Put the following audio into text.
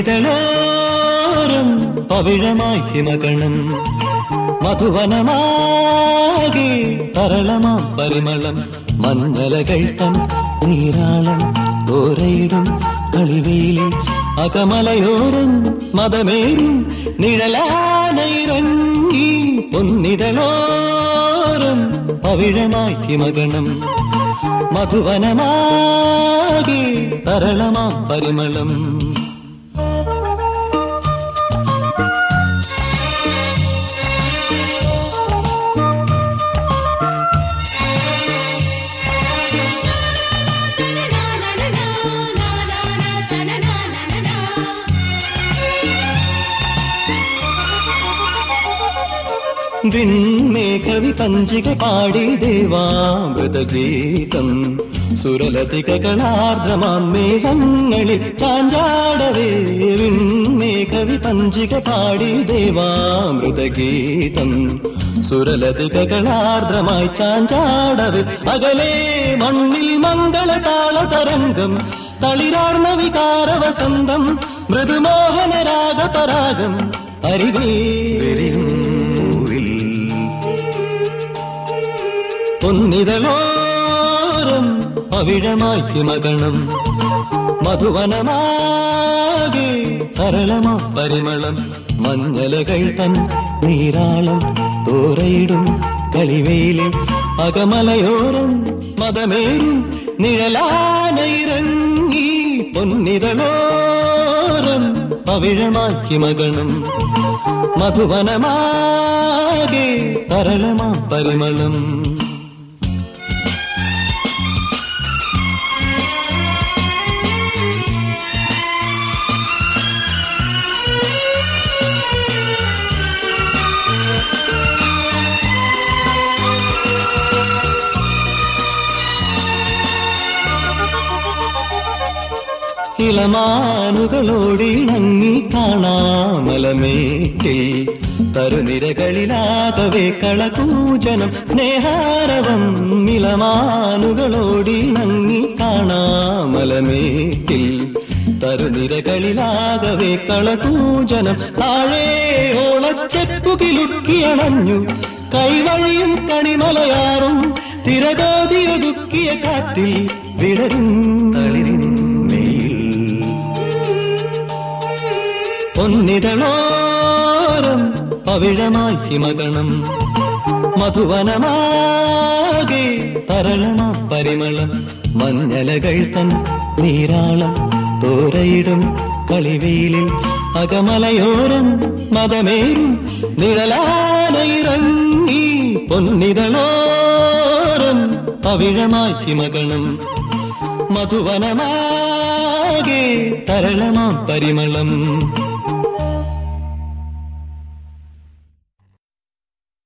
പൊന്നിതളോരം പവിഴമായി ഹിമഗണം മധുവനമാകെ തരളമാം പരിമളം മഞ്ഞലകൾ തൻ നീരാളം തോരയിടും കളിവേലി അകമലയോരം മതമേറും നിഴലാനയിറങ്ങി പൊന്നിതളോരം പവിഴമായി ഹിമഗണം മധുവനമാകെ തരളമാം പരിമളം വിൺമേഘവി പഞ്ചിക പാടി ദേവാമൃതഗീതം സുരലതികളാർദ്രമാം മേഘങ്ങളിൽ ചാഞ്ചാടവേ വിൺമേഘവി പഞ്ചിക പാടി ദേവാമൃതഗീതം സുരലതികളാർദ്രമായി ചാഞ്ചാടവേ അകലെ മണ്ണിൽ മംഗളതാള തരംഗം തളിരാർന്ന വികാര വസന്തം മൃദുമോഹന രാഗപരാഗം അരികേ പൊന്നിതളോരം പവിഴമായി മകണം മധുവനമാകെ തരളമാ പരിമളം മഞ്ഞലകൾ തൻ നീരാളം തോരയിടും കളിവേലി അകമലയോരം മതമേറും നിഴലാനയിറങ്ങി പൊന്നിതളോരം പവിഴമാക്കി മകണം മധുവനമാകെ തരളമാ പരിമളം ഇളമാനുകളോടിണങ്ങി കാണാമലമേറ്റിൽ തരുനിരകളിലാകവേ കളകൂജനം സ്നേഹാരവം ഇളമാനുകളോടിണങ്ങി കാണാമലമേറ്റിൽ തരുനിരകളിലാകവേ കളകൂജനം താഴെ ഓളച്ചെപ്പുകിലുക്കിയണഞ്ഞു കൈവഴിയും കണിമലയാറും തിരകോതിയൊതുക്കിയ കാറ്റിൽ വിടരും തളിരിൻ പൊന്നിതളോരം പവിഴമായി ഹിമഗണം മധുവനമാകെ തരളമാ പരിമളം മഞ്ഞലകൾ തൻ നീരാളം തോരയിടും കളിവെയിലിൽ അകമലയോരം മതമേറും നിഴലാനയിറങ്ങി പൊന്നിതളോരം പവിഴമായി ഹിമഗണം മധുവനമാകെ തരളമാം പരിമളം